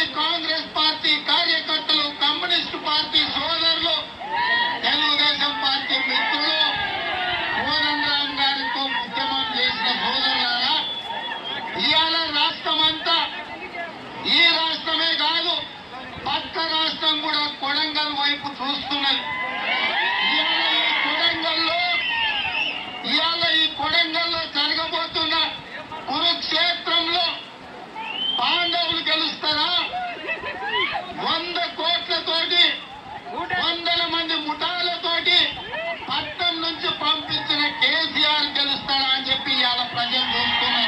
మంది Congress party కార్యకర్తలు communist party సోదరులు తెలుగుదేశం పార్టీ మిత్రులు కోదండ రామ్ గారితో ఉద్యమం చేసిన సోదరులారా ఇవాళ రాష్ట్రం అంతా ఈ రాష్ట్రమే కాదు పక్క రాష్ట్రం కూడా కొడంగల్ వైపు చూస్తున్నది ఇవాళ ఈ కొడంగల్లో ఇవాళ ఈ కొడంగల్లో జరగబోతున్న కురుక్షేత్రంలో పాండవులు గెలుస్తారా వంద కోట్లతోటి వందల మంది ముఠాలతోటి పట్టం నుంచి పంపించిన కేసీఆర్ గెలుస్తాడా అని చెప్పి ఇవాళ ప్రజలు చూస్తున్నారు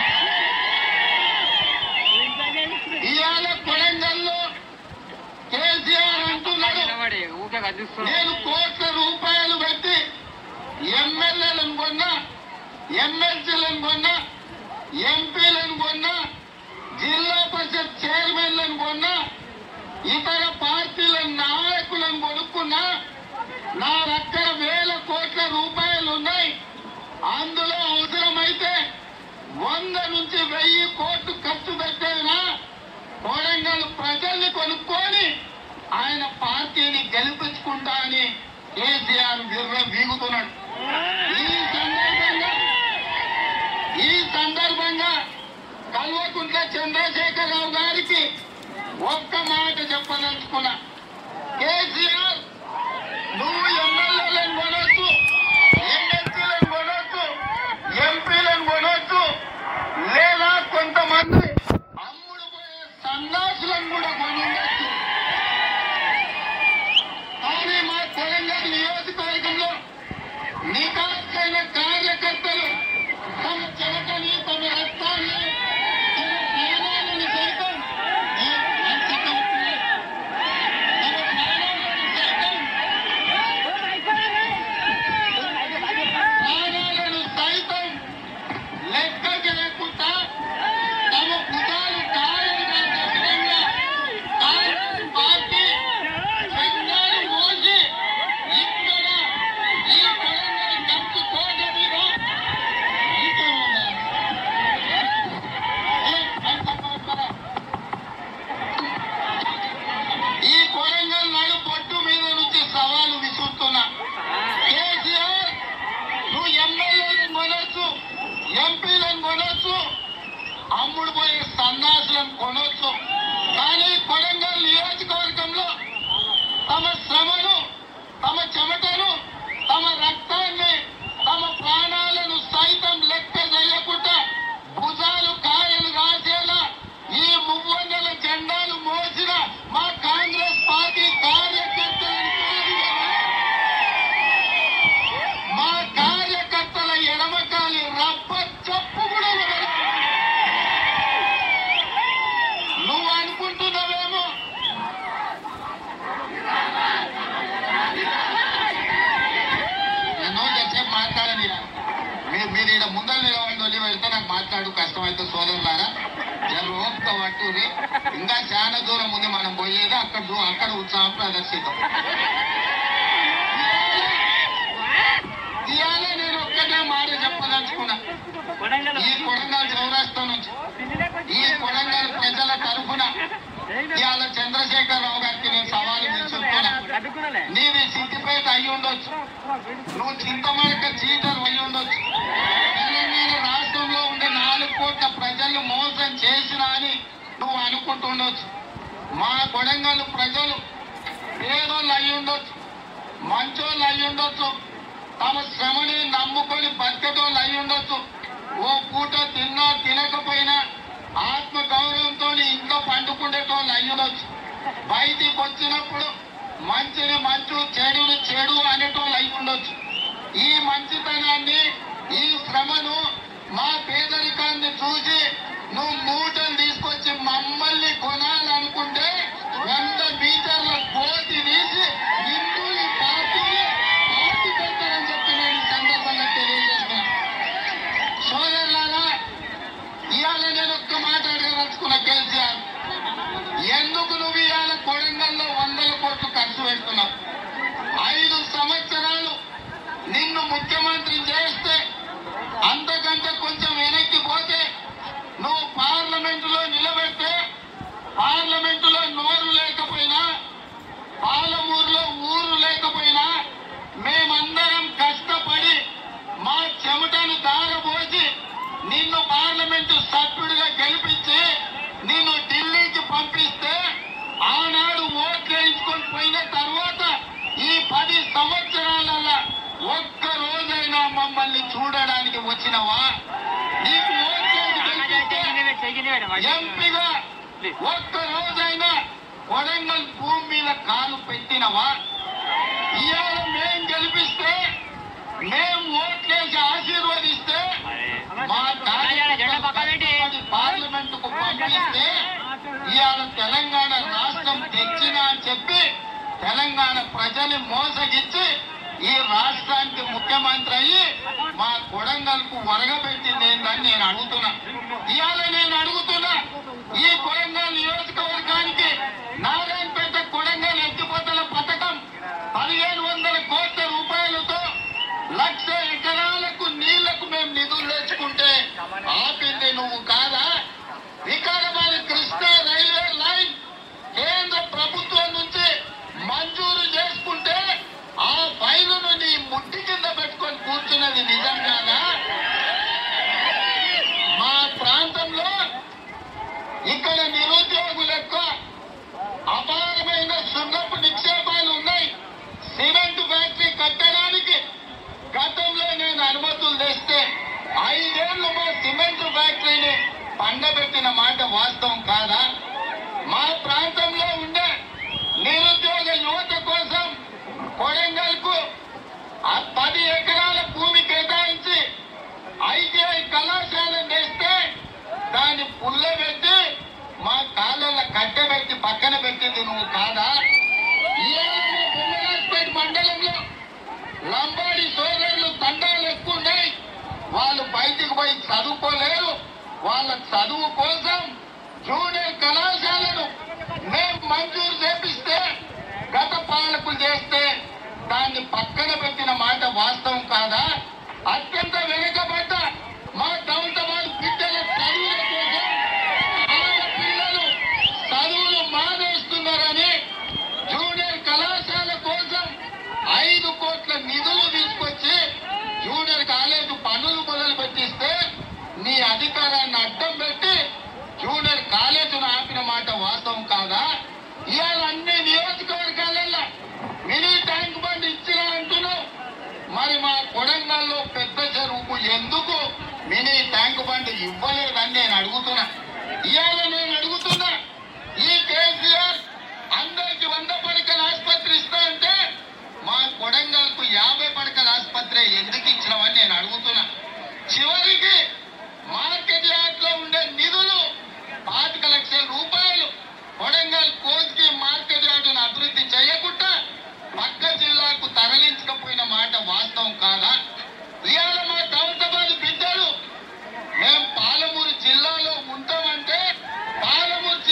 ఇవాళ కొడంగల్లో కేసీఆర్ అంటున్నాడు నిలబడి ఊకే కదిలిస్తున్నాడు నేను కోట్ల రూపాయలు పెట్టి ఎమ్మెల్యేలను కొన్నా ఎమ్మెల్సీలను కొన్నా ఎంపీలను కొన్నా జిల్లా పరిషత్ చైర్మన్లను కొన్నా ఇతర పార్టీల నాయకులను కొనుక్కున్నా నా దగ్గర వేల కోట్ల రూపాయలు ఉన్నాయి అందులో అవసరమైతే వంద నుంచి వెయ్యి కోట్లు ఖర్చు పెట్టేనా కొడంగల్ ప్రజల్ని కొనుక్కొని ఆయన పార్టీని గెలిపించుకుంటా అని కేసీఆర్ విర్ర వీగుతున్నాడు ఈ సందర్భంగా ఈ సందర్భంగా కల్వకుంట్ల చంద్రశేఖరరావు గారికి ఒక్క మాట చెప్పదలుచుకున్నా కేసీఆర్ నువ్వు ఎమ్మెల్యేలను కొనొచ్చు ఎమ్మెల్సీలను కొనొచ్చు ఎంపీలను కొనొచ్చు లేదా కొంతమంది అమ్ముడు పోయే సన్నాసులను కూడా కొనుండొచ్చు కానీ మా తెలంగాణ నియోజకవర్గంలో నికాసైన కార్యకర్తలు తమ చెమటని తమ రక్తాన్ని తమ ప్రాణాలను సైతం ఈ పంచకట్టుని, తమ ప్రాణాలను సైతం ప్రాణాలను సైతం లెక్కకి లేకుండా తమ భుజాలు కాయలుగా దర్శనంగా కాంగ్రెస్ పార్టీ జెండాలు మోసి ఇక్కడ ఈ కొడంగల్ గంటు కోట మీద ఇంకా ఉన్నారు. ఏ, అంత పక్కన. ఈ కొడంగల్ నడు పొట్టు మీద నుంచి సవాలు విసురుతున్నా కేసీఆర్ నువ్వు ఎమ్మెల్యేలను కొనొచ్చు ఎంపీలను కొనొచ్చు అమ్ముడు పోయే సన్నాసులను కొనొచ్చు కానీ కొడంగల్ నియోజకవర్గంలో తమ శ్రమను తమ చెమటను తమ రక్తాన్ని తమ ప్రాణాలను సైతం లెక్క చేయకుండా భుజాలు కాయలు రాసేలా ఈ మువ్వన్నెల జెండాలు మోసిన మా కాంగ్రెస్ పార్టీ కార్యకర్తలను కాదు కదా. మా కార్యకర్తల ఎడమకాలి రప్ప చప్పు కూడా వదలదు. నువ్వు అనుకుంటున్నావేమో నేను ఎంతసేపు మాట్లాడని మీరు మీరు ఇక్కడ ముందర నిలబడి వదిలి వెళ్తే నాకు మాట్లాడు కష్టమైతే సోదరులారా జర ఓపిక పట్టుని ఇంకా చాలా దూరం ఉంది మనం పోయేది అక్కడ దూ- అక్కడ ఉత్సాహం ప్రదర్శిద్దాం ఇవాళ నేను ఒక్కటే మాట చెప్పదలుచుకున్నా కొడంగల్ ఈ కొడంగల్ చౌరాస్తా నుంచి ఈ కొడంగల్ ప్రజల తరఫున ఇవాళ చంద్రశేఖరరావు గారికి నేను సవాలు విసురుతున్నా అడ్డుకునలే నీది సిద్దిపేట అయి ఉండొచ్చు నువ్వు చింతమడక చీటర్ అయి ఉండొచ్చు తెలంగాణ రాష్ట్రంలో ఉండే నాలుగు కోట్ల ప్రజలు మోసం చేసిన అని నువ్వు అనుకుంటుండొచ్చు మా కొడంగల్ ప్రజలు పేదోళ్ళు అయి ఉండొచ్చు మంచోళ్ళు అయి ఉండొచ్చు తమ శ్రమని నమ్ముకొని బతికేటోళ్ళు అయి ఉండొచ్చు ఓ పూట తిన్నా తినకపోయినా ఆత్మ గౌరవంతో ఇంట్లో పండుకునేటోళ్ళు అయి ఉండొచ్చు బయటికి వచ్చినప్పుడు మంచిని మంచు చెడుని చెడు అనేటోళ్ళు అయి ఉండొచ్చు ఈ మంచితనాన్ని ఈ శ్రమను మా పేదరికాన్ని చూసి నువ్వు మూటలు తీసుకొచ్చి మమ్మల్ని కొనాలనుకుంటే వంద మీటర్ల కోతి తీసి నిన్ను ఈ పార్టీని పార్టీ పెడతారని చెప్పి నేను ఈ సందర్భంగా తెలియజేస్తున్నా సోదరులారా ఇవాళ నేను ఒక్క మాట అడగదలుచుకున్న కేసీఆర్ ఎందుకు నువ్వు ఇవాళ కొడంగల్లో వందల కోట్లు ఖర్చు పెడుతున్నావు ఐదు సంవత్సరాలు నిన్ను ముఖ్యమంత్రి చేస్తే అంతకంటే కొంచెం వెనక్కి పోతే నువ్వు పార్లమెంటులో నిలబెడితే పంపిస్తే ఆనాడు ఓట్లు వేయించుకొని పోయిన తర్వాత ఈ పది సంవత్సరాలలో ఒక్క రోజైనా మమ్మల్ని చూడడానికి వచ్చినవా నీకు ఓట్లేసి గెలిపిస్తే ఎంపీగా ఒక్క రోజైనా కొడంగల్ భూమి మీద కాలు పెట్టినవా ఇవాళ మేం గెలిపిస్తే మేం ఓట్లేసి ఆశీర్వదిస్తే మా కార్యకర్తలు పార్లమెంట్ కు పంపిస్తే ఇవాళ తెలంగాణ రాష్ట్రం తెచ్చినా అని చెప్పి తెలంగాణ ప్రజల్ని మోసగిచ్చి ఈ రాష్ట్రానికి ముఖ్యమంత్రి అయ్యి మా కొడంగల్కు వరగబెట్టింది ఏందని నేను అడుగుతున్నా ఇవాళ నేను అడుగుతున్నా ఈ కొడంగల్ నియోజకవర్గానికి నారాయణపేట కొడంగల్ ఎత్తిపోతల పథకం పదిహేను వందల కోట్ల రూపాయలతో లక్ష ఎకరాలకు నీళ్లకు మేము నిధులు తెచ్చుకుంటే ఆపింది నువ్వు కాదా వికారాబాద్ కృష్ణా రైల్వే లైన్ కేంద్ర ప్రభుత్వం నుంచి మంజూరు చేసుకుంటే ఆ ఫైలును నీ ముట్టి కింద పెట్టుకొని కూర్చున్నది నిజం కాదా మా ప్రాంతంలో ఇక్కడ నిరుద్యోగులకు అపారమైన సున్నపు నిక్షేపాలు ఉన్నాయి సిమెంట్ ఫ్యాక్టరీ కట్టడానికి గతంలో నేను అనుమతులు తెస్తే ఐదేళ్లు మా సిమెంట్ ఫ్యాక్టరీని పండబెట్టిన మాట వాస్తవం కాదా మా ప్రాంతంలో ఉండే నిరుద్యోగ యువత కోసం కొడంగల్ కు పది ఎకరాల భూమి కేటాయించి ఐటీఐ కళాశాల నేస్తే దాన్ని పుల్లబెట్టి మా కాళ్ళ కట్టెబెట్టి పక్కన పెట్టింది నువ్వు కాదా ఇవాళ మా బొమ్మరాజ్పేట మండలంలో లంబాడి సోదరులు తండాలు ఎక్కువ ఉన్నాయి వాళ్ళు బయటికి పోయి చదువుకోలేరు వాళ్ళ చదువు కోసం జూనియర్ కళాశాలను మేము మంజూరు చేపిస్తే గత పాలకులు చేస్తే దాన్ని పక్కన పెట్టిన మాట వాస్తవం కాదా అత్యంత వెనుకబడ్డ మా దౌలతాబాద్ బిడ్డల చదువుల కోసం ఆడపిల్లలు చదువులు మానేస్తున్నారని జూనియర్ కళాశాల కోసం ఐదు కోట్ల నిధులు తీసుకొచ్చి జూనియర్ కాలేజ్ పనులు మొదలు పెట్టిస్తే నీ అధికారాన్ని అడ్డం పెట్టి జూనియర్ కాలేజీని ఆపిన మాట వాస్తవం కాదా ఇవాళ అన్ని నియోజకవర్గాలలో మినీ ట్యాంక్ బండ్ ఇచ్చినా అంటున్నావు మరి మా కొడంగల్లో పెద్ద చెరువుకు ఎందుకు మినీ ట్యాంక్ బండ్ ఇవ్వలేదని నేను అడుగుతున్నా ఇవాళ నేను అడుగుతున్నా ఈ కేసీఆర్ అందరికి వంద పడకల ఆసుపత్రి ఇస్తా అంటే మా కొడంగల్కు యాభై పడకల ఆసుపత్రి ఎందుకు ఇచ్చినావని నేను అడుగుతున్నా చివరికి మార్కెట్ యార్డ్ లో ఉండే నిధులు పాతిక లక్షల రూపాయలు కొడంగల్ కోచ్కి మార్కెట్ యార్డును అభివృద్ధి చేయకుండా పక్క జిల్లాకు తరలించకపోయిన మాట వాస్తవం కాదా ఇవాళ మా దౌలతాబాద్ బిడ్డలు మేము పాలమూరు జిల్లాలో ఉంటామంటే పాలమూరు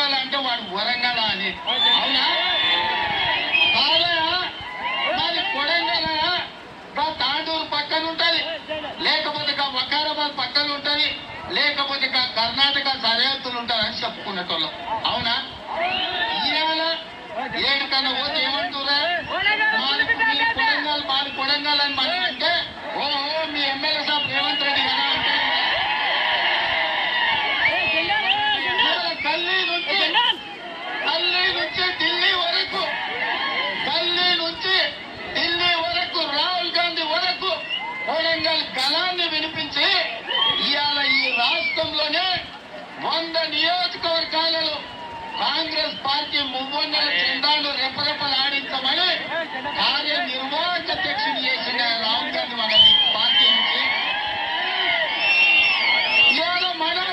కొడంగల్ అంటే వాడు వరంగల్ అని అవునా కాదయా మరి కొడంగల్ గా తాండూరు పక్కన ఉంటది లేకపోతే గా వకారాబాద్ పక్కన ఉంటది లేకపోతే గా కర్ణాటక సరిహద్దులు ఉంటారని చెప్పుకునేటోళ్ళం అవునా ఇవాళ ఏడు కన్నా పోతే ఏమంటురా మాది మీ కొడంగల్ మాది కొడంగల్ అని మనం అంటే ఓ ఓ, మీ ఎమ్మెల్యే సాబ్ రేవంత్ రెడ్డి కదా అంటే ఇవాళ గల్లీ నుంచి గల్లీ నుంచి ఢిల్లీ వరకు గల్లీ నుంచి ఢిల్లీ వరకు రాహుల్ గాంధీ వరకు కొడంగల్ గలాన్ని వినిపించి ఇవాళ ఈ రాష్ట్రంలోనే వంద నియోజకవర్గాలలో కాంగ్రెస్ పార్టీ మువ్వన్నెల చందాలు రెపరెపలాడించమని కార్యనిర్వాహక అధ్యక్షుడు చేసిన రాహుల్ గాంధీ మన పార్టీ నుంచి ఇవాళ మనం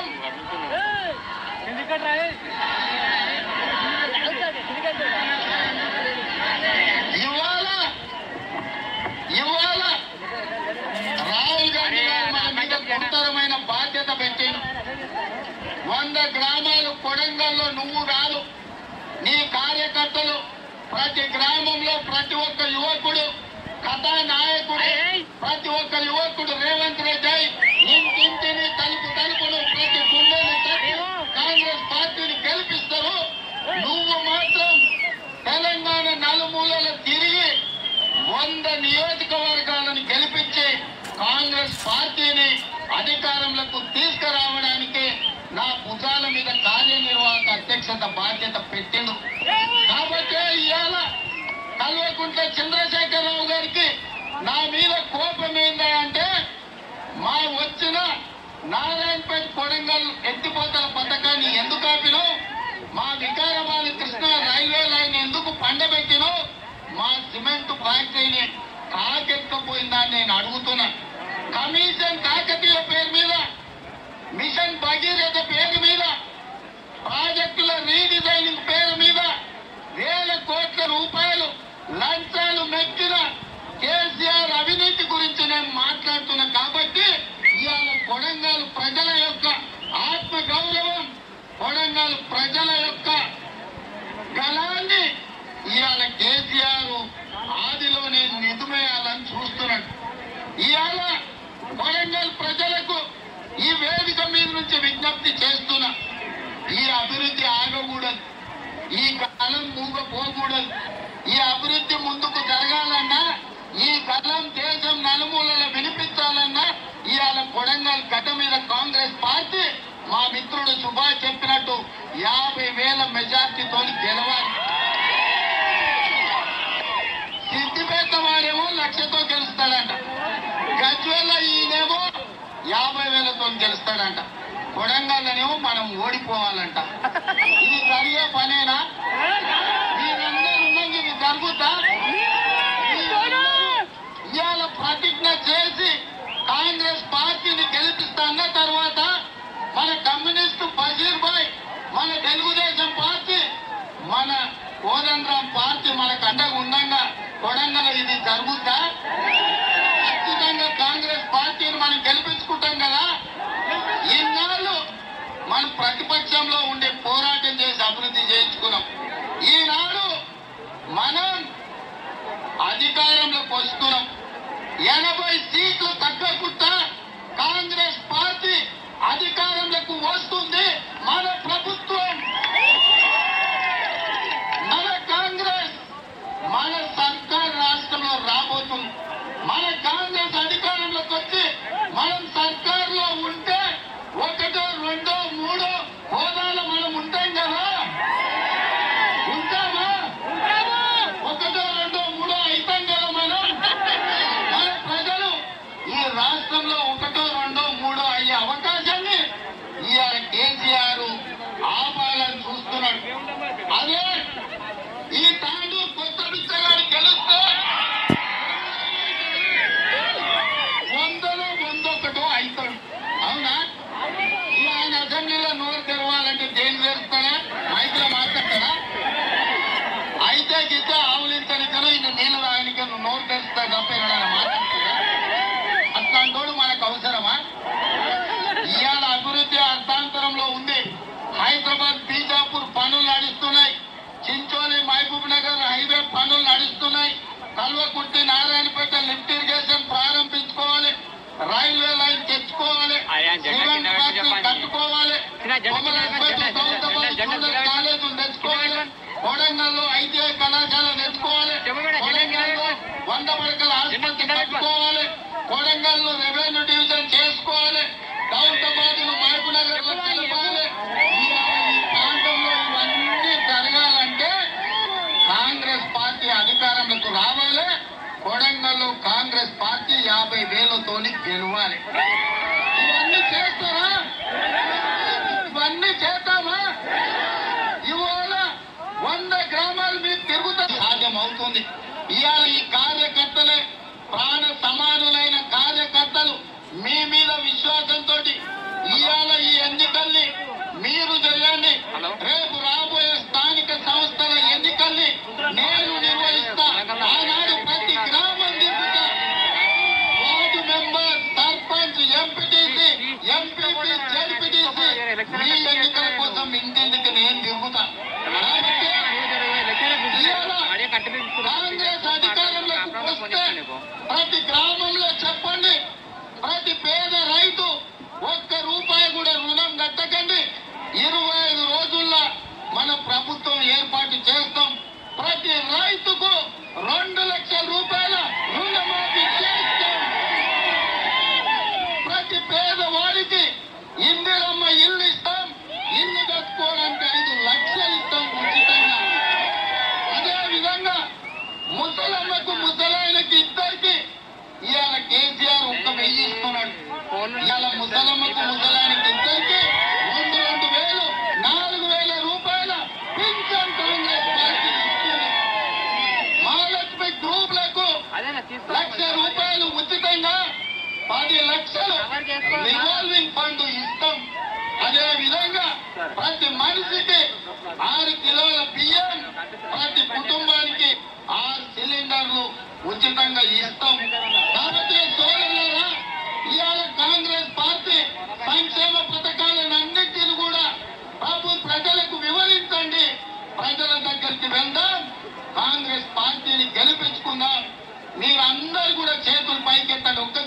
ఇవాళ ఇవాళ రాహుల్ గాంధీ గారు మన మీద గురుతరమైన బాధ్యత పెట్టిండు వంద గ్రామాలు కొడంగల్లో నువ్వు కాదు నీ కార్యకర్తలు ప్రతి గ్రామంలో ప్రతి ఒక్క యువకుడు కథానాయకుడు ప్రతి ఒక్క యువకుడు రేవంత్ రెడ్డి ఇంటింటిని తలుపు తలుపును ప్రతి గుండెని తట్టి కాంగ్రెస్ పార్టీని గెలిపిస్తారు నువ్వు మాత్రం తెలంగాణ నలుమూలల తిరిగి వంద నియోజకవర్గాలను గెలిపించి కాంగ్రెస్ పార్టీని అధికారంలోకి తీసుకురావడానికి నా భుజాల మీద కార్యనిర్వాహక అధ్యక్షత బాధ్యత పెట్టిండు కాబట్టి ఇవాళ కల్వకుంట్ల చంద్రశేఖరరావు గారికి నా మీద కోపం ఏంటంటే మా వచ్చిన నారాయణపేట కొడంగల్ ఎత్తిపోతల పథకాన్ని ఎందుకు ఆపినావు మా వికారాబాద్ కృష్ణ రైల్వే లైన్ ఎందుకు పండబెట్టినావు మా సిమెంట్ ఫ్యాక్టరీని కాకెత్తపోయిందని నేను అడుగుతున్నా కమిషన్ కాకతీయ పేరు మీద మిషన్ భగీరథ పేరు మీద ప్రాజెక్టుల రీడిజైనింగ్ పేరు మీద వేల కోట్ల రూపాయలు లంచాలు మెక్కిన కేసీఆర్ అవినీతి గురించి నేను మాట్లాడుతున్నా కాబట్టి ఇవాళ కొడంగల్ ప్రజల యొక్క ఆత్మ గౌరవం కొడంగల్ ప్రజల యొక్క గలాన్ని ఇవాళ కేసీఆర్ ఆదిలోనే నిధుమేయాలని చూస్తున్నాడు ఇవాళ కొడంగల్ ప్రజలకు ఈ వేదిక మీద నుంచి విజ్ఞప్తి చేస్తున్నా ఈ అభివృద్ధి ఆగకూడదు ఈ కాలం మూగపోకూడదు ఈ అభివృద్ధి ముందుకు జరగాలన్నా ఈ కలం దేశం నలుమూలల వినిపించాలన్నా ఇవాళ కొడంగల్ గడ్డ మీద కాంగ్రెస్ పార్టీ మా మిత్రుడు సుభాష్ చెప్పినట్టు యాభై వేల మెజార్టీతో గెలవాలి సిద్దిపేట వాడేమో లక్షతో గెలుస్తాడంట గజ్వేల ఈయనేమో యాభై వేలతో గెలుస్తాడంట కొడంగల్లోనేమో మనం ఓడిపోవాలంట ఇది జరిగే పనేనా మీరందరూ ఉన్నాక ఇది జరుగుతా మీరందరూ ఇవాళ ప్రతిజ్ఞ చేసి కాంగ్రెస్ పార్టీని గెలిపిస్తున్న తర్వాత మన కమ్యూనిస్టు బషీర్ భాయ్ మన తెలుగుదేశం పార్టీ మన కోదండరాం పార్టీ మనకు అండగా ఉండగా కొడంగల్ ఇది జరుగుతా ఖచ్చితంగా కాంగ్రెస్ పార్టీని మనం గెలిపించుకుంటాం కదా ఈనాళ్ళు మనం ప్రతిపక్షంలో ఉండే పోరాటం చేసి అభివృద్ధి చేయించుకున్నాం ఈనాడు మనం అధికారంలోకి వస్తున్నాం ఎనభై సీట్లు తగ్గకుండా కాంగ్రెస్ పార్టీ అధికారంలోకి వస్తుంది మన ప్రభుత్వం మన కాంగ్రెస్ మన సర్కార్ రాష్ట్రంలో రాబోతుంది మన కాంగ్రెస్ అధికారంలోకి వచ్చి మనం సర్కార్లో ఉంటే ఒకటో రెండో మూడో హోదాలో మనం ఉంటాం కదా ఉంటామా ఒకటో రెండో మూడో అవుతాం కదా మనం మన ప్రజలు ఈ రాష్ట్రంలో ఒకటో రెండో మూడో అయ్యే అవకాశాన్ని ఇవాళ కేసీఆర్ ఆపాలని చూస్తున్నాడు అదే ఈ తాండు కొత్త బిచ్చగాడు గెలుస్తే వందలో వందొకటో అవుతాడు అవునా ఈ ఆయన అసెంబ్లీలో నోరు తెరవాలంటే దేని తెరుస్తాడా మైక్లో మాట్లాడతాడా అయితే గిద్ద ఆవులించనికను ఇంక నీళ్ళు రాయనిక నువ్వు నోరు తెరుస్తా తప్ప ఎవరైనా మాట్లాడుతుందా అట్లాంటోడు మనకు అవసరమా ఇవాళ అభివృద్ధి అర్థాంతరంలో ఉంది హైదరాబాద్ బీజాపూర్ పంట కల్వకుర్తి నారాయణపేట లిఫ్ట్ ఇరిగేషన్ ప్రారంభించుకోవాలి రైల్వే లైన్ తెచ్చుకోవాలి అయ్యా, జెండా సిమెంట్ కింద పెట్టి ఫ్యాక్టరీ చెప్పండి. కట్టుకోవాలి చిన్న జెండా కింద కొమరంపేట జెండా, జెండా, గౌతమ జెండా, జెండా జూనియర్ కింద కాలేజీని తెచ్చుకోవాలి కింద కొడంగల్లో ఐటీఐ కళాశాల తెచ్చుకోవాలి చెప్పు మేడం, జెండా కింద కొడంగల్లో వంద పడకల ఆసుపత్రి కింద పెట్టు. కట్టుకోవాలి కొడంగల్లో రెవెన్యూ డివిజన్ చేసుకోవాలి దౌలతాబాద్ మహబూబ్ నగర్ లో తెలపాలి ఈ ప్రాంతంలో ఇవన్నీ జరగాలంటే కాంగ్రెస్ పార్టీ అధికారంలోకి రావాలి కొడంగల్లో కాంగ్రెస్ పార్టీ యాభై వేలతోని గెలవాలి ఇవన్నీ చేస్తారా ఇవన్నీ చేద్దామా ఇవాళ వంద గ్రామాలు మీకు తిరుగుతా సాధ్యం అవుతుంది ఇవాళ ఈ కార్యకర్తలే ప్రాణ సమానులైన కార్యకర్తలు మీ మీద విశ్వాసంతో ఇవాళ ఈ ఎన్నికల్ని మీరు చేయండి హలో. రేపు రాబోయే స్థానిక సంస్థల ఎన్నికల్ని నేను నిర్వహిస్తా ఆనాడు ప్రతి గ్రామం తిరుగుతా ward member sarpanch MPTC MPP ZPTC మీ ఎన్నికల కోసం ఇంటింటికి నేను తిరుగుతా కాబట్టి కాంగ్రెస్ అధికారంలోకి వస్తే ప్రతి గ్రామంలో చెప్పండి ప్రతి పేద రైతు ఒక్క రూపాయి కూడా రుణం కట్టకండి ఇరవై ఐదు రోజుల్లో మన ప్రభుత్వం ఏర్పాటు చేస్తాం ప్రతి రైతుకు రెండు లక్షల రూపాయల రుణమాఫీ చేస్తాం ప్రతి పేదవాడికి ఇందిరమ్మ ఇల్లు ఇస్తాం ఇల్లు కట్టుకోవడానికి ఐదు లక్షలు ఇస్తాం ఉచితంగా అదే విధంగా ముసలమ్మకు ముసలాయనకి ఇద్దరికి ఇవాళ కేసీఆర్ ఒక్క వెయ్యి ఇస్తున్నాడు ఇవాళ ముసలమ్మకు ముసలాయనకి ఇద్దరికి రెండు రెండు వేలు నాలుగు వేల రూపాయల పింఛన్ కాంగ్రెస్ పార్టీ ఇస్తుంది మహాలక్ష్మి గ్రూపులకు అదేనా తీసుకో లక్ష రూపాయలు ఉచితంగా పది లక్షలు రివాల్వింగ్ ఫండ్ ఇస్తాం అదే విధంగా ప్రతి మనిషికి ఆరు కిలోల బియ్యం ప్రతి కుటుంబానికి ఆరు సిలిండర్లు ఉచితంగా ఇస్తాం కాబట్టి సోదరులారా ఇవాళ కాంగ్రెస్ పార్టీ సంక్షేమ పథకాలన్నింటినీ కూడా బాబు ప్రజలకు వివరించండి ప్రజల దగ్గరికి వెళ్దాం కాంగ్రెస్ పార్టీని గెలిపించుకుందాం మీరందరూ కూడా చేతులు పైకెత్తండి ఒక్క